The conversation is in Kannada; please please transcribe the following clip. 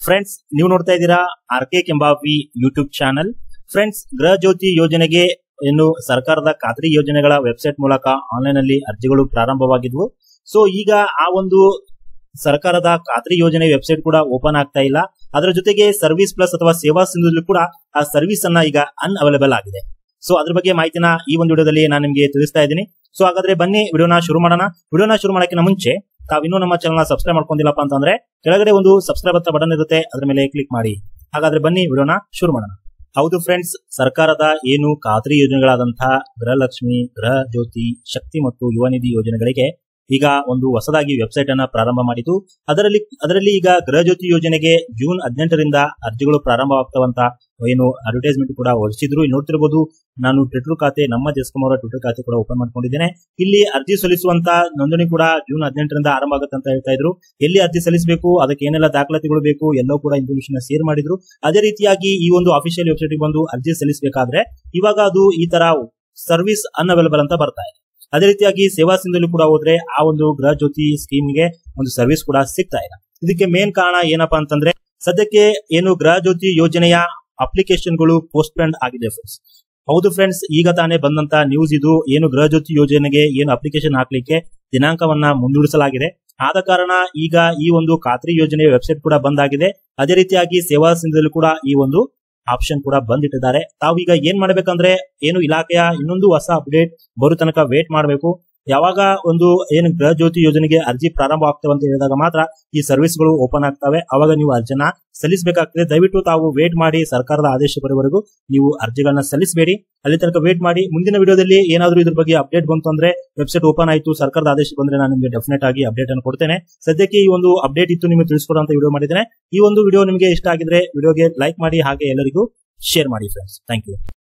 ಫ್ರೆಂಡ್ಸ್ ನೀವು ನೋಡ್ತಾ ಇದ್ದೀರಾ R K Kembhavi YouTube channel friends Gruha Jyothi ಯೋಜನೆಗೆ ಇನ್ನು ಸರ್ಕಾರದ ಖಾತ್ರಿ ಯೋಜನೆಗಳ ವೆಬ್ಸೈಟ್ ಮೂಲಕ ಆನ್ಲೈನ್ ಅಲ್ಲಿ ಅರ್ಜಿಗಳು ಪ್ರಾರಂಭವಾಗಿದ್ವು ಸೊ ಈಗ ಆ ಒಂದು ಸರ್ಕಾರದ ಖಾತ್ರಿ ಯೋಜನೆ ವೆಬ್ಸೈಟ್ ಕೂಡ ಓಪನ್ ಆಗ್ತಾ ಇಲ್ಲ ಅದರ ಜೊತೆಗೆ ಸರ್ವಿಸ್ ಪ್ಲಸ್ ಅಥವಾ ಸೇವಾ ಸಿಂಧುದಲ್ಲಿ ಕೂಡ ಆ ಸರ್ವಿಸ್ ಅನ್ನ ಈಗ ಅನ್ಅವೈಲೇಬಲ್ ಆಗಿದೆ ಸೊ ಅದ್ರ ಬಗ್ಗೆ ಮಾಹಿತಿನ ಈ ಒಂದು ವಿಡಿಯೋದಲ್ಲಿ ನಾನು ನಿಮಗೆ ತಿಳಿಸ್ತಾ ಇದ್ದೀನಿ ಸೊ ಹಾಗಾದ್ರೆ ಬನ್ನಿ ವಿಡಿಯೋನ ಶುರು ಮಾಡೋಣ ವಿಡಿಯೋನ ಶುರು ಮಾಡೋಕ್ಕಿಂತ ಮುಂಚೆ ತಾವು ಇನ್ನೂ ನಮ್ಮ ಚಾನಲ್ ಸಬ್ಸ್ಕ್ರೈಬ್ ಮಾಡ್ಕೊಂಡಿಲ್ಲಪ್ಪ ಅಂತಂದ್ರೆ ಕೆಳಗಡೆ ಒಂದು ಸಬ್ಸ್ಕ್ರೈಬ್ ಅಂತ ಬಟನ್ ಇರುತ್ತೆ ಅದ್ರ ಮೇಲೆ ಕ್ಲಿಕ್ ಮಾಡಿ ಹಾಗಾದ್ರೆ ಬನ್ನಿ ವಿಡಿಯೋನ ಶುರು ಮಾಡೋಣ ಹೌದು ಫ್ರೆಂಡ್ಸ್ ಸರ್ಕಾರದ ಏನು ಖಾತ್ರಿ ಯೋಜನೆಗಳಾದಂತಹ ಗೃಹಲಕ್ಷ್ಮಿ ಗೃಹ ಜ್ಯೋತಿ ಶಕ್ತಿ ಮತ್ತು ಯುವ ನಿಧಿ ಯೋಜನೆಗಳಿಗೆ ಈಗ ಒಂದು ಹೊಸದಾಗಿ ವೆಬ್ಸೈಟ್ ಅನ್ನ ಪ್ರಾರಂಭ ಮಾಡಿದ್ದು ಅದರಲ್ಲಿ ಅದರಲ್ಲಿ ಈಗ ಗೃಹ ಜ್ಯೋತಿ ಯೋಜನೆಗೆ ಜೂನ್ ಹದಿನೆಂಟರಿಂದ ಅರ್ಜಿಗಳು ಪ್ರಾರಂಭವಾಗ್ತವಂತ ಏನು ಅಡ್ವರ್ಟೈಸ್ಮೆಂಟ್ ಕೂಡ ಹೊರಡಿಸಿದ್ರು ಇಲ್ಲಿ ನೋಡ್ತಿರಬಹುದು ನಾನು ಟ್ವಿಟರ್ ಖಾತೆ ನಮ್ಮ ಜಸ್ಕಮ್ ಅವರ ಟ್ವಿಟರ್ ಖಾತೆ ಕೂಡ ಓಪನ್ ಮಾಡ್ಕೊಂಡಿದ್ದೇನೆ ಇಲ್ಲಿ ಅರ್ಜಿ ಸಲ್ಲಿಸುವಂತ ನೋಂದಣಿ ಕೂಡ ಜೂನ್ ಹದಿನೆಂಟರಿಂದ ಆರಂಭ ಆಗುತ್ತೆ ಅಂತ ಹೇಳ್ತಾ ಇದ್ರು ಎಲ್ಲಿ ಅರ್ಜಿ ಸಲ್ಲಿಸಬೇಕು ಅದಕ್ಕೆ ಏನೆಲ್ಲ ದಾಖಲಾತಿಗಳು ಬೇಕು ಎಲ್ಲವೂ ಕೂಡ ಇನ್ಫಾರ್ಮೇಶನ್ ಶೇರ್ ಮಾಡಿದ್ರು ಅದೇ ರೀತಿಯಾಗಿ ಈ ಒಂದು ಅಫಿಷಿಯಲ್ ವೆಬ್ಸೈಟ್ ಬಂದು ಅರ್ಜಿ ಸಲ್ಲಿಸಬೇಕಾದ್ರೆ ಇವಾಗ ಅದು ಈ ತರ ಸರ್ವಿಸ್ ಅನ್ಅವೈಲಬಲ್ ಅಂತ ಬರ್ತಾ ಇದೆ ಅದೇ ರೀತಿಯಾಗಿ ಸೇವಾ ಸಿಂಧಲ್ಲಿ ಕೂಡ ಹೋದ್ರೆ ಆ ಒಂದು ಗೃಹ ಜ್ಯೋತಿ ಸ್ಕೀಮ್ಗೆ ಒಂದು ಸರ್ವಿಸ್ ಕೂಡ ಸಿಗ್ತಾ ಇಲ್ಲ ಇದಕ್ಕೆ ಮೇನ್ ಕಾರಣ ಏನಪ್ಪಾ ಅಂತಂದ್ರೆ ಸದ್ಯಕ್ಕೆ ಏನು ಗೃಹ ಜ್ಯೋತಿ ಯೋಜನೆಯ ಅಪ್ಲಿಕೇಶನ್ಗಳು ಪೋಸ್ಟ್ ಪೆಂಡ್ ಆಗಿದೆ ಫ್ರೆಂಡ್ಸ್ ಹೌದು ಫ್ರೆಂಡ್ಸ್ ಈಗ ತಾನೇ ಬಂದಂತ ನ್ಯೂಸ್ ಇದು ಏನು ಗೃಹ ಜ್ಯೋತಿ ಯೋಜನೆಗೆ ಏನು ಅಪ್ಲಿಕೇಶನ್ ಹಾಕ್ಲಿಕ್ಕೆ ದಿನಾಂಕವನ್ನ ಮುಂದೂಡಿಸಲಾಗಿದೆ ಆದ ಕಾರಣ ಈಗ ಈ ಒಂದು ಖಾತ್ರಿ ಯೋಜನೆಯ ವೆಬ್ಸೈಟ್ ಕೂಡ ಬಂದ್ ಆಗಿದೆ ಅದೇ ರೀತಿಯಾಗಿ ಸೇವಾ ಸಿಂಧಲ್ಲಿ ಕೂಡ ಈ ಒಂದು ಆಪ್ಷನ್ ಕೂಡ ಬಂದಿಟ್ಟಿದ್ದಾರೆ ತಾವೀಗ ಏನ್ ಮಾಡ್ಬೇಕಂದ್ರೆ ಏನು ಇಲಾಖೆಯ ಇನ್ನೊಂದು ಹೊಸ ಅಪ್ಡೇಟ್ ಬರೋ ತನಕ ವೇಟ್ ಮಾಡಬೇಕು ಯಾವಾಗ ಒಂದು ಏನು ಗೃಹ ಜ್ಯೋತಿ ಯೋಜನೆಗೆ ಅರ್ಜಿ ಪ್ರಾರಂಭ ಆಗ್ತವೆ ಅಂತ ಹೇಳಿದಾಗ ಮಾತ್ರ ಈ ಸರ್ವಿಸ್ಗಳು ಓಪನ್ ಆಗ್ತವೆ ಅವಾಗ ನೀವು ಅರ್ಜಿನ ಸಲ್ಲಿಸಬೇಕಾಗ್ತದೆ ದಯವಿಟ್ಟು ತಾವು ವೇಟ್ ಮಾಡಿ ಸರ್ಕಾರದ ಆದೇಶ ಬರೋವರೆಗೂ ನೀವು ಅರ್ಜಿಗಳನ್ನ ಸಲ್ಲಿಸಬೇಡಿ ಅಲ್ಲಿ ತನಕ ವೇಟ್ ಮಾಡಿ ಮುಂದಿನ ವಿಡಿಯೋದಲ್ಲಿ ಏನಾದರೂ ಇದ್ರ ಬಗ್ಗೆ ಅಪ್ಡೇಟ್ ಬಂತು ಅಂದ್ರೆ ವೆಬ್ಸೈಟ್ ಓಪನ್ ಆಯಿತು ಸರ್ಕಾರದ ಆದೇಶ ಬಂದ್ರೆ ನಾನು ನಿಮಗೆ ಡೆಫಿನೆಟ್ ಆಗಿ ಅಪ್ಡೇಟ್ ಅನ್ನು ಕೊಡ್ತೇನೆ ಸದ್ಯಕ್ಕೆ ಈ ಒಂದು ಅಪ್ಡೇಟ್ ಇತ್ತು ನಿಮಗೆ ತಿಳಿಸ್ಕೊಡುವಂತ ವಿಡಿಯೋ ಮಾಡಿದ್ದೇನೆ ಈ ಒಂದು ವಿಡಿಯೋ ನಿಮಗೆ ಇಷ್ಟ ಆಗಿದ್ರೆ ವಿಡಿಯೋಗೆ ಲೈಕ್ ಮಾಡಿ ಹಾಗೆ ಎಲ್ಲರಿಗೂ ಶೇರ್ ಮಾಡಿ ಫ್ರೆಂಡ್ಸ್ ಥ್ಯಾಂಕ್ ಯು